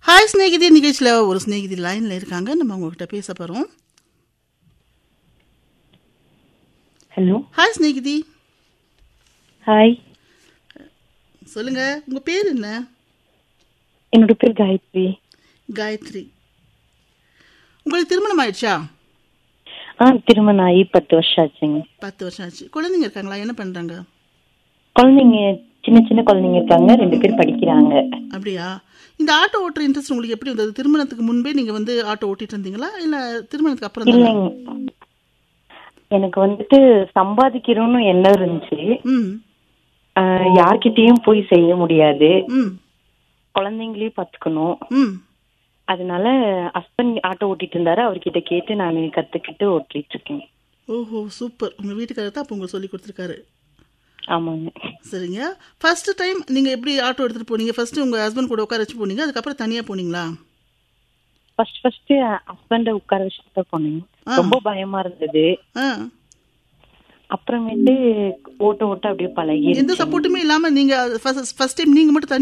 Hi ஸ்நேகிதி நிகழ்ச்சியில் ஒரு ஸ்நேகிதி லைனில் இருக்காங்க நம்ம உங்ககிட்ட பேச போகிறோம் ஹலோ ஹாய் ஸ்நேகிதி ஹாய் சொல்லுங்க உங்க பேர் என்ன என்னோட பேர் காயத்ரி காயத்ரி உங்களுக்கு திருமணம் ஆயிடுச்சா ஆ திருமணம் ஆகி பத்து வருஷம் ஆச்சுங்க பத்து வருஷம் ஆச்சு குழந்தைங்க இருக்காங்களா என்ன பண்றாங்க குழந்தைங்க சின்ன சின்ன குழந்தைங்க இருக்காங்க ரெண்டு பேர் படிக்கிறாங்க அப்படியா இந்த ஆட்டோ ஓட்டுற இன்ட்ரெஸ்ட் உங்களுக்கு எப்படி வந்தது திருமணத்துக்கு முன்பே நீங்க வந்து ஆட்டோ ஓட்டிட்டு இருந்தீங்களா இல்ல திருமணத்துக்கு அப்புறம் தானா? இல்லைங்க எனக்கு வந்துட்டு சம்பாதிக்கிறோம்னு எண்ணம் இருந்துச்சு ம் ஆ, யார்கிட்டயும் போய் செய்ய முடியாது ம் குழந்தைங்களையும் பார்த்துக்கணும் ம் அதனால ஹஸ்பண்ட் ஆட்டோ ஓட்டிட்டு இருந்தாரு அவர்கிட்ட கேட்டு நான் கத்துக்கிட்டு ஓட்டிட்டு இருக்கேன் ஓஹோ சூப்பர் உங்க வீட்டுக்காரர் தான் அப்போ உங்களுக்கு சொல்லி கொடுத்துருக்காரு ஆமாங்க சரிங்க ஃபர்ஸ்ட் டைம் நீங்க எப்படி ஆட்டோ எடுத்துட்டு போனீங்க ஃபர்ஸ்ட் உங்க ஹஸ்பண்ட் கூட உட்கார வச்சு போனீங்க அதுக்கப்புறம் தனியா போனீங்களா ஃபர்ஸ்ட் ஃபர்ஸ்ட் ஹஸ்பண்ட உட்கார வச்சுட்டு தான் போனேன் ஆ. ரொம்ப பயமா இருந்தது ஆ அப்புறமேட்டு ஓட்ட ஓட்ட அப்படியே பழகி எந்த சப்போர்ட்டுமே இல்லாம நீங்க ஃபர்ஸ்ட் டைம் நீங்க மட்டும் தனியா